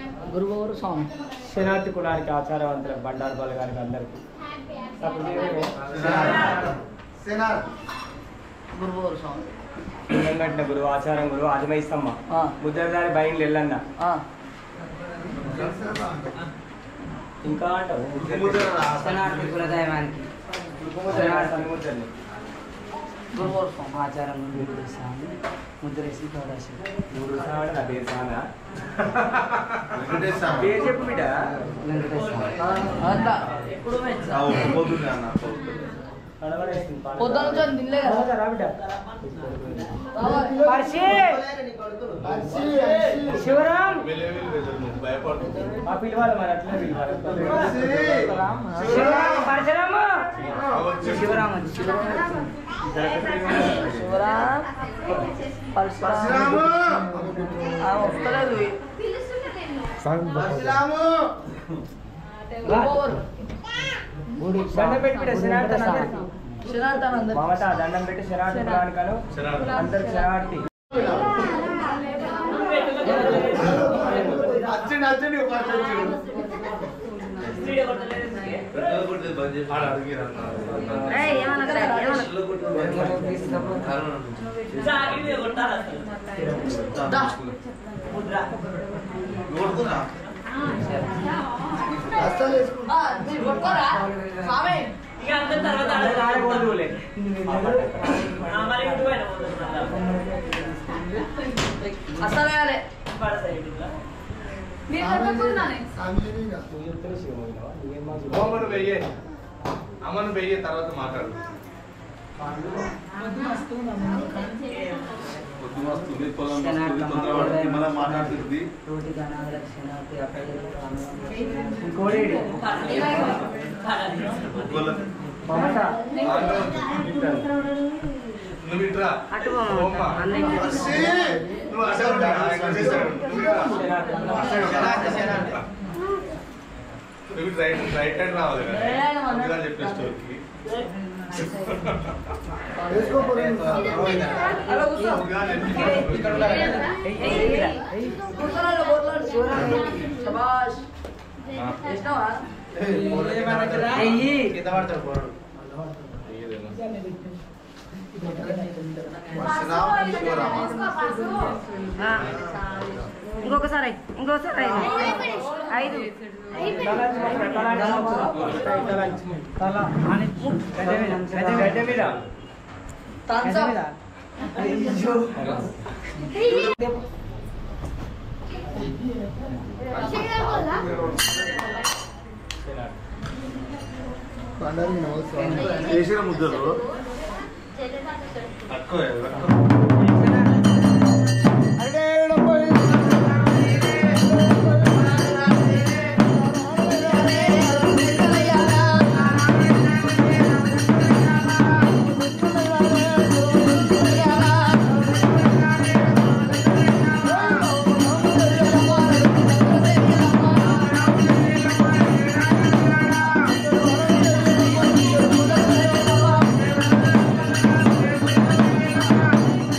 గురువారు స్వామి శనార్థి కులానికి ఆచారవంతులకు బండారు బాల గారికి అందరికీ గురువారు స్వామి తెలంగాణ గురువు ఆచారం గురువు ఆదిమైస్తమ్మ ఆ. ముద్రదారి బయలు ఎల్లన్న ఆ, ఇంకా అంటావు శనార్థి కులదైవానికి ముద్రని గురువారు స్వామి ఆచారం స్వామి ముద్రేసి తోడేసి మూడు సార్లు నా పేరు సానా వెంకటేశ్వర పేరు చెప్పు బిడ్డ వెంకటేశ్వర ఆ, అట్లా ఎప్పుడు మెచ్చా. పోతుంది అన్న కనబడేస్తుంది పాలు. పొద్దున నుంచి అది తినలే కదా. రావద్దా, రా బిడ్డ రావాలి. పర్షి! శివరాం భయపడుతుంది ఆ పిలవాలి మరి అట్లే పిలవాలి పర్షి! శివరాం పరశురాము శివరామ శివరామ శివరాం పరశురాం. పరశురాము! ఆ, వస్తలేదు పరశురాము! గురువారు. దండం పెట్టి బిడ్డ శనార్థి అందరికి శనార్థాన్ని అందరికీ. మమత దండం పెట్టి శనార్థి కులానికను అందరికి శనార్థి అచ్చండి అచ్చండి ఒక అచ్చండి. ఆడ అడిగిరు అన్న. దా. కొడుకున్నా? ఆ, మీరు కొట్టుకోరా? స్వామి. ఆడకూడదులే. అస్సలు వేయాలి. నువ్వు చెప్తేనే శివమైనవా? నువ్వేం మాకు అమ్మను వెయ్యే అమ్మను వెయ్యే తర్వాత మాట్లాడు పొద్దు వస్తుంది పొలం వస్తుంది తొందర పడుతుంది మళ్ళీ మాట్లాడుతుంది రోటి గణాల శనార్థి అప్పయ్య ఇంకోటి ఏంటి? ఒక్కోళ్ళ- మమత నువ్వు ఇట్రా అటు పోమ్మ. పర్షి! నువ్వు అటు ఉండు. ఆయన చేస్తాడు. నువ్వు ఇట్రా. నువ్వు ఇటు రైట్ రైట్ హ్యాండ్ రావాలి కదా. రైట్ హ్యాండ్ ముందుగా చెప్పిన స్టోరీకి. అలా కూర్చో. ముందుగా చెప్పిన కూర్చోరాడు, బోర్లాడు. శభాష్. చేసినావా? ఇంకొకసారి ఇంకొకసారి ఐదు గడ్డ మీద థమ్స్ అప్. చేసిన ముద్దలు తక్కువ Thank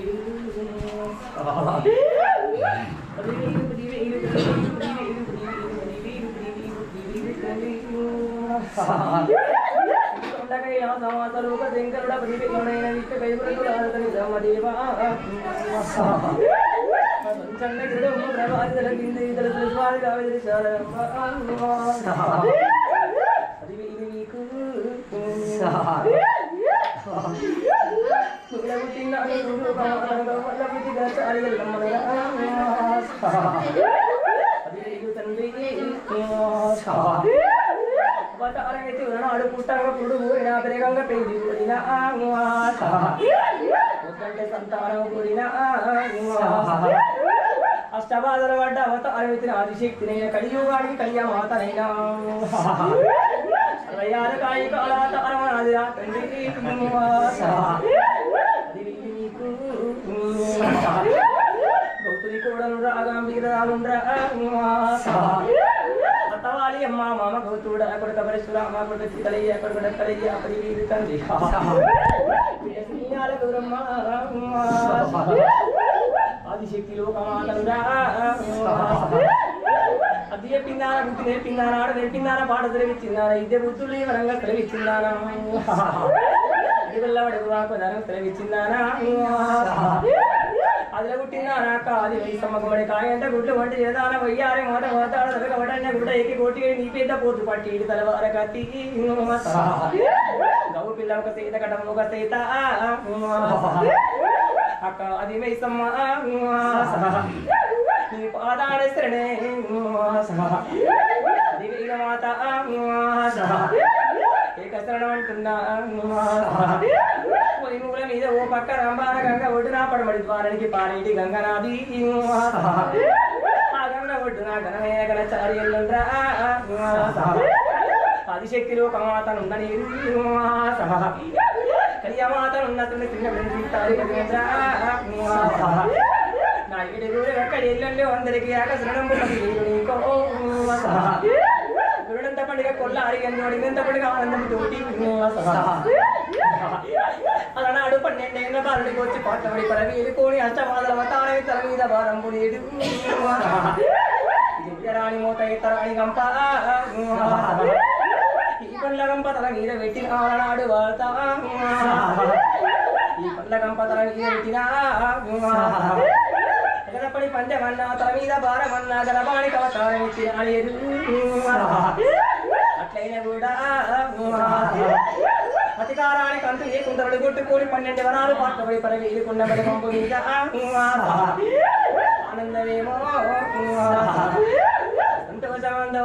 నాడు పుట్టంగా పుడు పోయినా పెరగంగా పెళ్లి కూడిన ఒక్కంటే సంతానం కూడిన అష్టబాధలు పడ్డ అవతారమితిన ఆదిశక్తిని కలియుగానికి కలియ మాతనైనా అరవయారు కాయి కాలాతారం ఆదిరా తండ్రి గౌతుని కూడలు రాగా మిగతాలుండ్రా అత్తవాలి అమ్మ మామ గౌతుడ కొడుక పరశుర అమ్మ కొడుక చితలయ్య కొడుక డక్కలయ్య పది వీధి తండ్రి స్నేహాల దూరమ్మ ఆదిశక్తి లోకమాతనురా అది చెప్పిందాన బుద్ధి నేర్పిందాన ఆడ నేర్పిందాన పాట తెలివిచ్చిందాన ఇదే బుద్ధులు వరంగా తెలివిచ్చిందాన అడిగల్లవాడు వాకు ధనం తెలివిచ్చిందానా అదిలో పుట్టిందానా అక్క అది వయసమ్మ కోడి కాయంట గుడ్లు వంటి చేదాన వయ్యారే మోట మోతాడు తలక వడన్న గుడ్డ ఎక్కి కోటి నీ పెద్ద పోతు పట్టి తలవార కత్తి గవు పిల్ల ఒక సీత కటం ఒక సీత అక్క అది వయసమ్మ నీ పాదాడేశ్వరణే అది వీర మాత ఏకశరణం అంటున్నా పొలిముల మీద ఓ పక్క రంబాన గంగ ఒడ్డున పడమడి ద్వారానికి పారేటి గంగనాది ఆ గంగ ఒడ్డున గణమే గణచారి ఎల్లుండ్రా ఆదిశక్తిలో కమాతనున్న నీరు కళ్యామాతనున్నతున్న చిన్న సీతారి నా ఏడు ఎక్కడ ఎల్లంలో అందరికి ఆకసరణం నీకో గురుడంత పండుగ కొల్ల అడిగంత పండుగ ఆనందం తోటి అలనాడు పన్నెండేళ్ళ బాలుడికి వచ్చి పాటబడి పరవీలు కోడి అష్టమాదల వతారవి తల మీద భారం పుడేడు దివ్యరాణి మోత ఇతరాణి గంప ఈ పండ్ల గంప తల మీద పెట్టిన ఆలనాడు వార్త ఈ పండ్ల గంప తల మీద పెట్టిన ఎగదపడి పంచమన్నా తల మీద భారమన్నా గలబాణి కవతారం ఇచ్చిన అట్లయినా కూడా అధికారానికి అంతు లేకుండా కొట్టుకొని పన్నెండు వరాలు పాటపడి పరవీలుకున్న బలి పంపు మీద ఆనందమేమో సంతోషమందో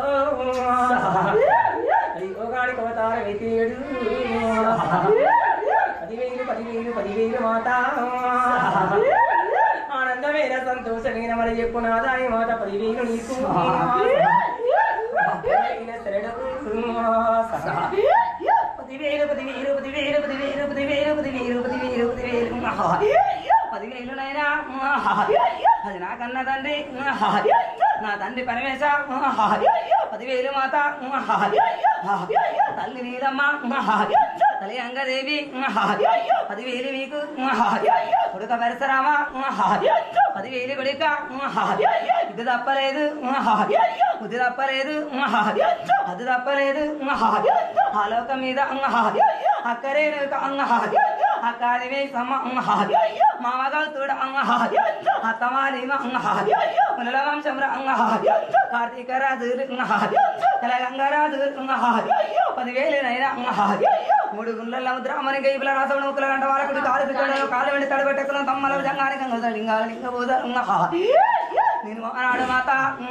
అది యోగానికి అవతారం ఎత్తిడు పదివేలు పదివేలు పదివేలు మాట ఆనందమైన సంతోషమైన మరి చెప్పు నాదాయి మాట పదివేలు నీకు పదివేలు పదివేలు పదివేలు పదివేలు పదివేలు పదివేలు పదివేలు పదివేలు పదివేలు నైనా అది నాకన్న తండ్రి నా తండ్రి పరమేశ పదివేలు మాత తల్లి నీలమ్మ తల్లి అంగదేవి పదివేలు మీకు కొడుక పరశరామ పదివేలు కొడుక ఇది తప్పలేదు ఇది తప్పలేదు అది తప్పలేదు ఆలోక మీద అక్కరే అక్కాదివే సమ మామగా తోడ అత్తమాలి మునల వంశం కార్తీక రాజు తెలంగాణ రాజు పదివేలు మూడు గుండెల ముద్రామని గైపుల రాసవణ ముక్కుల గంట వారకుడు కాలు పిక్కడలు కాలు వెండి తడబెట్టుకున్న తమ్మల జంగాని గంగ లింగాల లింగ బోధ నేను ఆనాడు మాత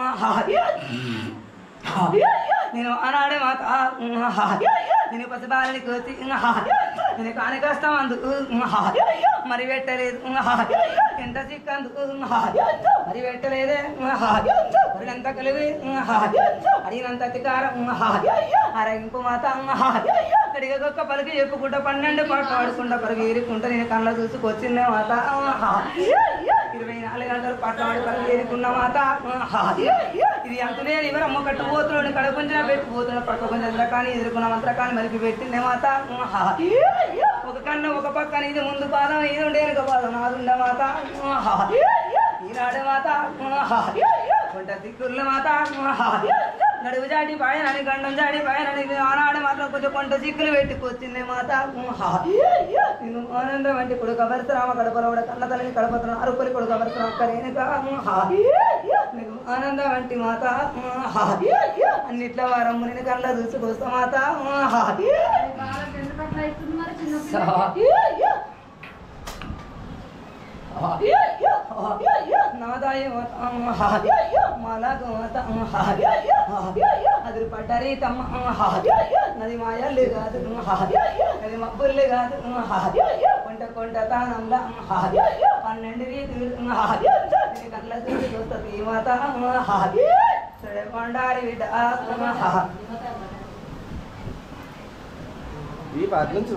నేను ఆనాడే మాత నేను పసిబాలని కోసి నేను కాని కష్టం అందుకు మరి పెట్టలేదు ఎంత చిక్కందుకు మరి పెట్టలేదే మరి ఎంత కలివి అడిగినంత అధికారం అరగింపు మాత అక్కడికి ఒక్క పలికి చెప్పుకుంటా పన్నెండు పాటలు ఆడుకుంటా పరుగు ఏరుకుంటా నేను కళ్ళ చూసుకొచ్చిందే మాత ఇరవై నాలుగు గంటలు పట్టాడు పరుగు ఏరుకున్న మాత ఇది అంతనే ఎవరమ్మ కట్టుపోతున్నాడు కడపుంచిన పెట్టిపోతున్న పక్క కొంచెం కానీ ఎదుర్కొన్న మంత్రకాన్ని మరికి పెట్టిందే మాత ఒక పక్కన ఒక పక్కన ఇది ముందు పాదం ఇది ఉండే వెనుక పాదం నాదుండ మాత ఈనాడు మాత కొంట దిక్కుల మాత నడువు జాటి పాయనని గండం జాటి పాయనని ఆనాడు మాత్రం కొంచెం కొంట చిక్కులు పెట్టుకొచ్చింది మాత నేను ఆనందం అంటే కొడుకు అమర్తరామ కడపలవడ కన్న తల్లిని కడపతున్న అరుపలి కొడుకు అమర్తరామ కరేనుక నేను ఆనందం వంటి మాత అన్నిట్ల వారం నేను కళ్ళ చూసుకొస్తా మాత నాదాయ అది పడ్డరి తమ్మ నది మాయల్లు కాదు అది మబ్బుల్లు కాదు కొంట కొంట తానంలా పన్నెండు రీతులు కళ్ళ చూసి చూస్తుంది మాత కొండారి బిడ్డ ఈ పాట నుంచి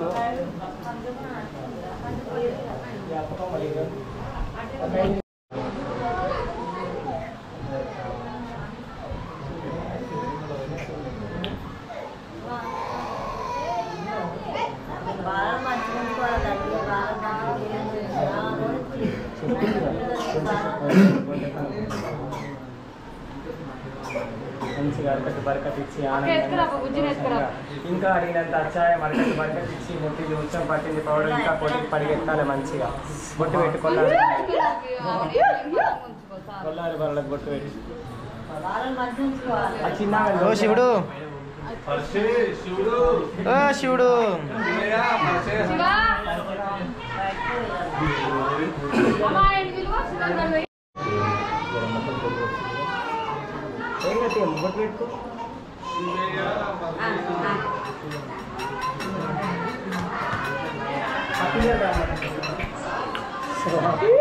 మంచిగా అరకట్టు బరకట్ ఇచ్చి ఆనందంగా ఇంకా అడిగినంత అచ్చాయ మరకట్టు బరకట్ ఇచ్చి ముట్టి ఉచ్చం పట్టింది పౌడర్ ఇంకా కొట్టికి పరిగెత్తాలి మంచిగా బొట్టు పెట్టుకోవాలి కొల్లారి బర్రెలకు బొట్టు పెట్టి ఆ చిన్నగా ఓ శివుడు పరిచే శివుడు ఓ శివుడు ఇల్లయ్యా, పరిచే. ఏం కట్టి బొట్టు పెట్టుకో శివయ్యా, పరిచే. ఆ పిల్లలు రా.